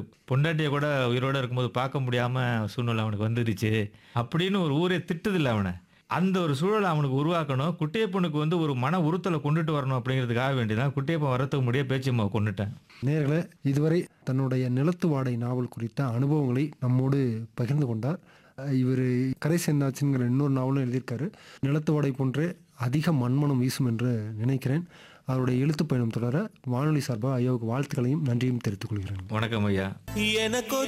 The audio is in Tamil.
பொண்டாட்டியை கூட உயிரோட இருக்கும்போது பார்க்க முடியாம சூழ்நிலை அவனுக்கு வந்துருச்சு அப்படின்னு ஒரு ஊரே திட்டுதில்ல அவனை அந்த ஒரு சூழலை அவனுக்கு உருவாக்கணும் குட்டியப்பனுக்கு வந்து ஒரு மன உறுத்தலை கொண்டுட்டு வரணும் அப்படிங்கிறதுக்காக வேண்டிதான் குட்டியப்பன் வரத்துக்கு முடிய பேச்சியம்மாவை கொண்டுட்டேன் நேர்களே இதுவரை தன்னுடைய நிலத்து வாடை நாவல் குறித்த அனுபவங்களை நம்மோடு பகிர்ந்து கொண்டார் இவர் கரை சென்னாச்சுங்கிற இன்னொரு நாவலும் எழுதியிருக்காரு நிலத்து வாடை போன்றே அதிக மண்மனம் வீசும் என்று நினைக்கிறேன் அவருடைய எழுத்து பயணம் தொடர வானொலி சார்பாக ஐயாவுக்கு வாழ்த்துக்களையும் நன்றியும் தெரிவித்துக் கொள்கிறேன் வணக்கம் ஐயா எனக்கு